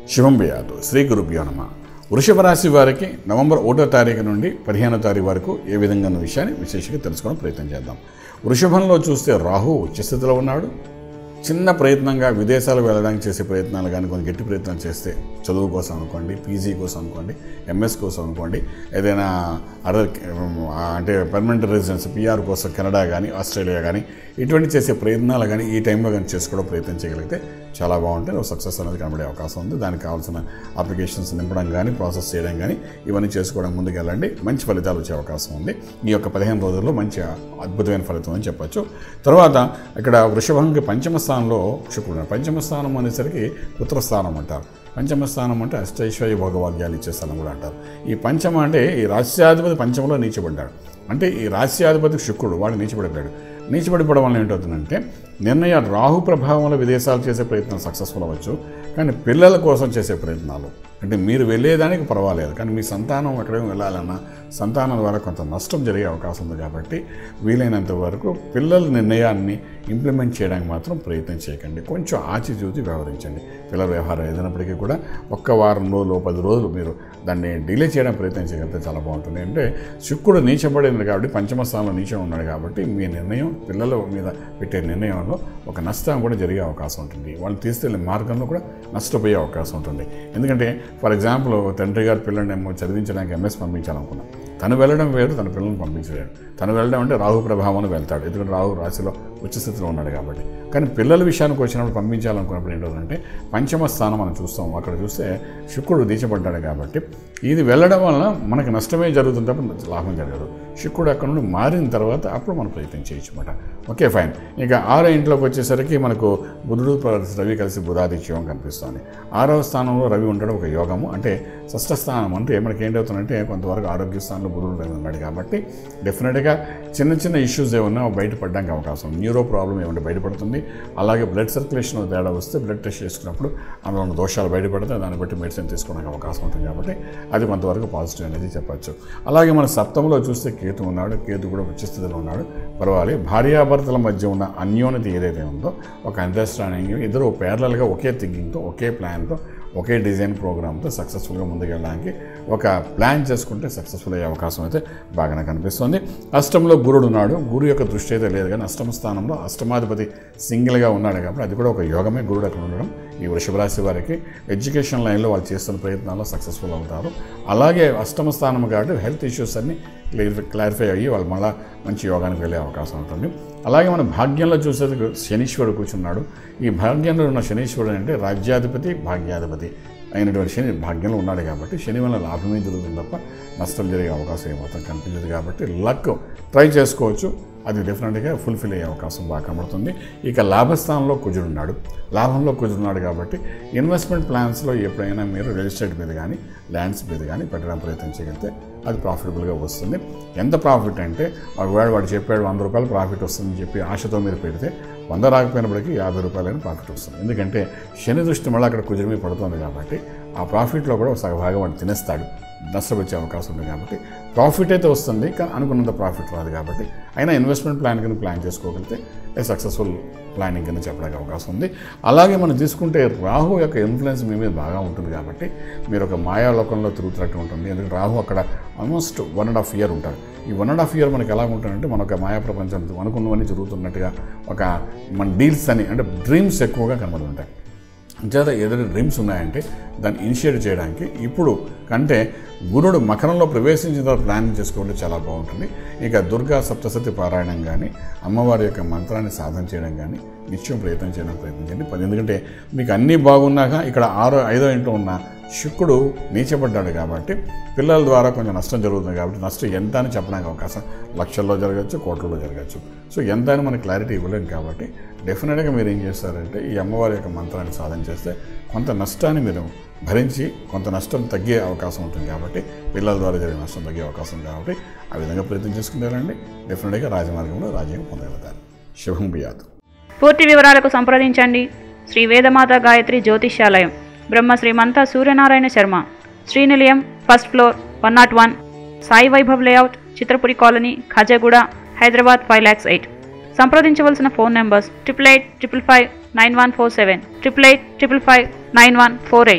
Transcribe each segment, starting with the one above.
శుభం భయాదు శ్రీ గురుభ్యో నమ వృషభ రాశి వారికి నవంబర్ ఒకటో తారీఖు నుండి పదిహేనో తారీఖు వరకు ఏ విధంగా ఉన్న విషయాన్ని విశేషంగా తెలుసుకోవడం ప్రయత్నం చేద్దాం వృషభంలో చూస్తే రాహు ఉచ్చస్థితిలో ఉన్నాడు చిన్న ప్రయత్నంగా విదేశాలకు వెళ్ళడానికి చేసే ప్రయత్నాలు కానీ కొన్ని గట్టి ప్రయత్నాలు చేస్తే చదువు కోసం అనుకోండి పీజీ కోసం అనుకోండి ఎంఎస్ కోసం అనుకోండి ఏదైనా అదర్ అంటే పర్మనెంట్ రెసిడెన్స్ పిఆర్ కోసం కెనడా కానీ ఆస్ట్రేలియా కానీ ఇటువంటి చేసే ప్రయత్నాలు కానీ ఈ టైంలో కానీ చేసుకోవడం ప్రయత్నం చేయగలిగితే చాలా బాగుంటుంది ఒక సక్సెస్ అనేది కనబడే అవకాశం ఉంది దానికి కావాల్సిన అప్లికేషన్స్ నింపడం కానీ ప్రాసెస్ చేయడం కానీ ఇవన్నీ చేసుకోవడం ముందుకు వెళ్ళండి మంచి ఫలితాలు వచ్చే అవకాశం ఉంది ఈ యొక్క పదిహేను రోజుల్లో మంచి అద్భుతమైన ఫలితం అని చెప్పొచ్చు తర్వాత ఇక్కడ వృషభంకి పంచమ స్థానంలో శుక్రుడు పంచమ స్థానం అనేసరికి పుత్రస్థానం అంటారు పంచమ స్థానం అంటే అష్టైశ్వర్య భోగవాగ్యాలు ఇచ్చే స్థానం కూడా అంటారు ఈ పంచమ అంటే ఈ రాస్యాధిపతి పంచమలో నీచబడ్డాడు అంటే ఈ రాస్యాధిపతి శుక్రుడు వాడు నీచబడిపోయాడు నీచబడిపోవడం వల్ల ఏంటవుతుందంటే నిర్ణయ రాహు ప్రభావంలో విదేశాలు చేసే ప్రయత్నం సక్సెస్ఫుల్ అవ్వచ్చు కానీ పిల్లల కోసం చేసే ప్రయత్నాలు అంటే మీరు వెళ్ళేదానికి పర్వాలేదు కానీ మీ సంతానం ఎక్కడికి వెళ్ళాలన్నా సంతానం ద్వారా కొంత నష్టం జరిగే అవకాశం ఉంది కాబట్టి వీలైనంత వరకు పిల్లల నిర్ణయాన్ని ఇంప్లిమెంట్ చేయడానికి మాత్రం ప్రయత్నం చేయకండి కొంచెం ఆచితూచి వ్యవహరించండి పిల్లల వ్యవహారం ఏదైనప్పటికీ కూడా ఒక్క వారం రోజులు పది రోజులు మీరు దాన్ని డిలే చేయడం ప్రయత్నం చేయగలిగితే చాలా బాగుంటుంది అంటే శుక్రుడు నీచబడింది కాబట్టి పంచమ స్థానంలో నీచం ఉన్నాడు కాబట్టి మీ నిర్ణయం పిల్లల మీద పెట్టే నిర్ణయంలో ఒక నష్టం కూడా జరిగే అవకాశం ఉంటుంది వాళ్ళు తీసుకెళ్ళే మార్గంలో కూడా నష్టపోయే అవకాశం ఉంటుంది ఎందుకంటే ఫర్ ఎగ్జాంపుల్ తండ్రి గారి పిల్లల్ని ఏమో చదివించడానికి ఎంఎస్ పంపించాలనుకున్నాం తను వెళ్ళడం వేరు తన పిల్లల్ని పంపించలేడు తను వెళ్ళడం అంటే రాహు ప్రభావం వెళ్తాడు ఎందుకంటే రాహు రాశిలో ఉచ్చస్థితిలో ఉన్నాడు కాబట్టి కానీ పిల్లల విషయానికి వచ్చినప్పుడు పంపించాలనుకున్నప్పుడు ఏంటంటే పంచమ స్థానం మనం చూస్తాం అక్కడ చూస్తే శుక్రుడు దీచబడ్డాడు కాబట్టి ఇది వెళ్ళడం వలన మనకి నష్టమే జరుగుతుంది తప్ప లాభం జరగదు శుక్రుడు అక్కడ నుండి మారిన తర్వాత అప్పుడు మనం ప్రయత్నం చేయొచ్చు అనమాట ఓకే ఫైన్ ఇక ఆరో ఇంట్లోకి వచ్చేసరికి మనకు బుధుడు ప్లస్ రవి కలిసి బుధాదిత్యం కనిపిస్తుంది ఆరవ స్థానంలో రవి ఉండడం ఒక యోగము అంటే షష్ఠ స్థానం అంటే మనకి ఏంటవుతుందంటే కొంతవరకు ఆరోగ్య స్థానంలో బుధుడు రవి ఉన్నాడు కాబట్టి డెఫినెట్గా చిన్న చిన్న ఇష్యూస్ ఏమన్నా బయటపడడానికి అవకాశం ఉంది. న్యూరో ప్రాబ్లం ఏమంటే బయటపడుతుంది అలాగే బ్లడ్ సర్క్యులేషన్ తేడా వస్తే బ్లడ్ టెస్ట్ చేసుకున్నప్పుడు అందులో ఉన్న దోషాలు బయటపడతాయి దాన్ని బట్టి మెడిసిన్ తీసుకోవడానికి అవకాశం ఉంటుంది కాబట్టి అది కొంతవరకు పాజిటివ్ అనేది చెప్పచ్చు అలాగే మన సప్తంలో చూస్తే కేతు ఉన్నాడు కేతు కూడా ఉచ్చస్థితిలో ఉన్నాడు పర్వాలేదు భార్యాభర్తల మధ్య ఉన్న అన్యోన్యత ఏదైతే ఉందో ఒక అండర్స్టాండింగ్ ఇద్దరు ప్యారలల్గా ఒకే థింకింగ్తో ఒకే ప్లాన్తో ఒకే డిజైన్ ప్రోగ్రామ్తో సక్సెస్ఫుల్గా ముందుకెళ్ళడానికి ఒక ప్లాన్ చేసుకుంటే సక్సెస్ఫుల్ అయ్యే అవకాశం అయితే బాగానే కనిపిస్తుంది అష్టంలో గురుడు ఉన్నాడు గురు యొక్క దృష్టి అయితే లేదు కానీ అష్టమ స్థానంలో అష్టమాధిపతి సింగిల్గా ఉన్నాడు కాబట్టి అది కూడా ఒక యోగమే గురుడు అక్కడ ఉండడం ఈ వృషభ రాశి వారికి ఎడ్యుకేషన్ లైన్లో వాళ్ళు చేస్తున్న ప్రయత్నాల్లో సక్సెస్ఫుల్ అవుతారు అలాగే అష్టమ స్థానం కాబట్టి హెల్త్ ఇష్యూస్ అన్ని క్లియర్ క్లారిఫై అయ్యి వాళ్ళు మళ్ళీ మంచి యోగానికి వెళ్ళే అవకాశం ఉంటుంది అలాగే మన భాగ్యంలో చూసేది శనీశ్వరుడు కూర్చున్నాడు ఈ భాగ్యంలో ఉన్న శనీశ్వరుడు అంటే రాజ్యాధిపతి భాగ్యాధిపతి అయినటువంటి శని భాగ్యంలో ఉన్నాడు కాబట్టి శని వల్ల లాభమే జరుగుతుంది తప్ప నష్టం జరిగే అవకాశం ఏమాత్రం కనిపించదు కాబట్టి లక్ ట్రై చేసుకోవచ్చు అది డెఫినెట్గా ఫుల్ఫిల్ అయ్యే అవకాశం బాగా కనబడుతుంది ఇక లాభస్థానంలో కుజుడున్నాడు లాభంలో కుజుడున్నాడు కాబట్టి ఇన్వెస్ట్మెంట్ ప్లాన్స్లో ఎప్పుడైనా మీరు రియల్ ఎస్టేట్ మీద కానీ ల్యాండ్స్ మీద కానీ పెట్టడం ప్రయత్నం చేయగలిగితే అది ప్రాఫిటబుల్గా వస్తుంది ఎంత ప్రాఫిట్ అంటే ఒకవేళ వాడు చెప్పాడు వంద రూపాయలు ప్రాఫిట్ వస్తుందని చెప్పి ఆశతో మీరు పెడితే వంద రాకపోయినప్పటికీ యాభై రూపాయలైన ప్రాఫిట్ వస్తుంది ఎందుకంటే శని దృష్టి మళ్ళీ అక్కడ కుజుడి మీద పడుతుంది కాబట్టి ఆ ప్రాఫిట్లో కూడా ఒక సగభాగం వాడు తినేస్తాడు నష్టపోచ్చే అవకాశం ఉంది కాబట్టి ప్రాఫిట్ అయితే వస్తుంది కానీ అనుకున్నంత ప్రాఫిట్ రాదు కాబట్టి అయినా ఇన్వెస్ట్మెంట్ ప్లాన్ కింద ప్లాన్ చేసుకోగలిగితే ఏ సక్సెస్ఫుల్ ప్లానింగ్ కింద చెప్పడానికి అవకాశం ఉంది అలాగే మనం తీసుకుంటే రాహు యొక్క ఇన్ఫ్లుయెన్స్ మీ మీద బాగా ఉంటుంది కాబట్టి మీరు ఒక మాయాలోకంలో తిరుగుతున్నట్టు ఉంటుంది ఎందుకంటే రాహు అక్కడ almost one and half year ఉంటాడు ఈ వన్ అండ్ హాఫ్ ఇయర్ మనకి ఎలా ఉంటుందంటే మన ఒక మాయా ప్రపంచం అనుకున్నవన్నీ జరుగుతున్నట్టుగా ఒక మన డీల్స్ అని అంటే డ్రీమ్స్ ఎక్కువగా కనబడుతుంటాయి చేత ఏదైనా డ్రీమ్స్ ఉన్నాయంటే దాన్ని ఇనిషియేట్ చేయడానికి ఇప్పుడు కంటే గురుడు మకరంలో ప్రవేశించిన తర్వాత ప్లానింగ్ చేసుకోవడం చాలా బాగుంటుంది ఇక దుర్గా సప్తసతి పారాయణం కానీ అమ్మవారి యొక్క మంత్రాన్ని సాధన చేయడం కానీ నిత్యం ప్రయత్నం చేయడం ప్రయత్నించండి పది ఎందుకంటే మీకు అన్నీ బాగున్నాక ఇక్కడ ఆరో ఐదో ఇంట్లో ఉన్న శుక్రుడు నీచబడ్డాడు కాబట్టి పిల్లల ద్వారా కొంచెం నష్టం జరుగుతుంది కాబట్టి నష్టం ఎంత అని చెప్పడానికి అవకాశం లక్షల్లో జరగచ్చు కోట్లలో జరగచ్చు సో ఎంత అని మనకి క్లారిటీ ఇవ్వలేం కాబట్టి డెఫినెట్గా మీరు ఏం చేస్తారంటే ఈ అమ్మవారి యొక్క మంత్రాన్ని సాధన చేస్తే కొంత నష్టాన్ని మీరు భరించి కొంత నష్టం తగ్గే అవకాశం ఉంటుంది కాబట్టి పిల్లల ద్వారా జరిగే నష్టం తగ్గే అవకాశం ఉంది కాబట్టి ఆ విధంగా ప్రయత్నం చేసుకుంటారండి డెఫినెట్గా రాజమార్గంలో రాజ్యం పొందగలుగుతారు శుభం బియాదు పూర్తి వివరాలకు సంప్రదించండి Shri Vedamata Gayatri Jyotishyalayam Brahma Srimantha Suryanarayana Sharma Srinilayam first floor one nought one Sai Vaibhav layout Chitrapuri colony Khajaguda Hyderabad five lakhs eight సంప్రదించవలసిన phone numbers triple eight triple five nine one four seven triple eight triple five nine one four eight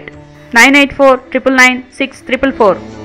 nine eight four triple nine six triple four